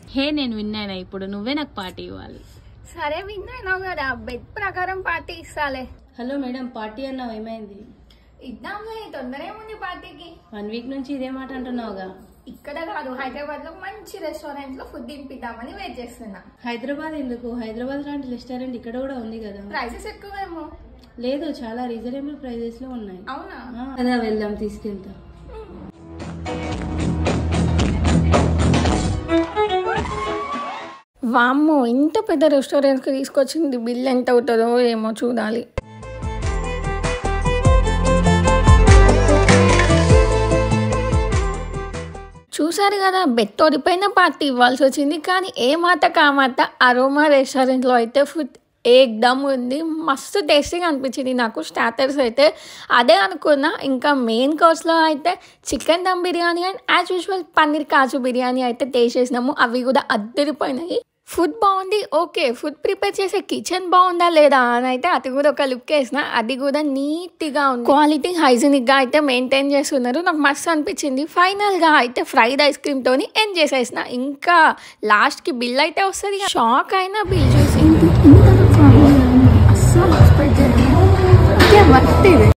హే నేను విన్నాను ఇప్పుడు నువ్వే నాకు పార్టీ ఇవ్వాలి సరే విన్నాను కదా బెడ్ ప్రకారం పార్టీ ఇస్తాలే హలో మేడం పార్టీ అన్నావు ఏమైంది ఇద్దాంలే తొందర ఏముంది పార్టీకి వన్ వీక్ నుంచి ఇదే మాట అంటున్నావుగా ఇక్కడ కాదు హైదరాబాద్ లో మంచి రెస్టారెంట్ లో ఫుడ్ తినిపిద్దామని వెయిట్ చేస్తున్నా హైదరాబాద్ ఎందుకు హైదరాబాద్ లాంటి రెస్టారెంట్ ఇక్కడ కూడా ఉంది కదా ప్రైసెస్ ఎక్కువేమో లేదు చాలా రీజనబుల్ ప్రైజెస్ లో ఉన్నాయి అవునా ఆ, కదా వెళ్దాం తీసుకెళ్తా వామ్మో ఇంత పెద్ద రెస్టారెంట్కి తీసుకొచ్చింది బిల్ ఎంత అవుతుందో ఏమో చూడాలి చూసారు కదా బెడ్ తోడిపోయిన పార్టీ ఇవ్వాల్సి వచ్చింది కానీ ఏ మాట కామాట అరోమా రెస్టారెంట్లో అయితే ఫుడ్ ఏకదమ్ ఉంది మస్తు టేస్టీగా అనిపించింది నాకు స్టార్టర్స్ అయితే అదే అనుకున్నా ఇంకా మెయిన్ కోర్స్లో అయితే chicken dum biryani and as usual paneer kaju biryani అయితే టేస్ట్ చేసినాము అవి కూడా అద్దరిపోయినాయి ఫుడ్ బాగుంది ఓకే ఫుడ్ ప్రిపేర్ చేసే కిచెన్ బాగుందా లేదా అని అయితే అది కూడా ఒక లుక్ వేసిన అది కూడా నీట్గా ఉంది క్వాలిటీ హైజీనిక్గా అయితే మెయింటైన్ చేస్తున్నారు నాకు మస్తు అనిపించింది ఫైనల్గా అయితే ఫ్రైడ్ ఐస్ క్రీమ్ తోని ఎండ్ చేసేసిన ఇంకా లాస్ట్కి బిల్ అయితే వస్తుంది షాక్ అయినా బిల్ చూసి అస్సలు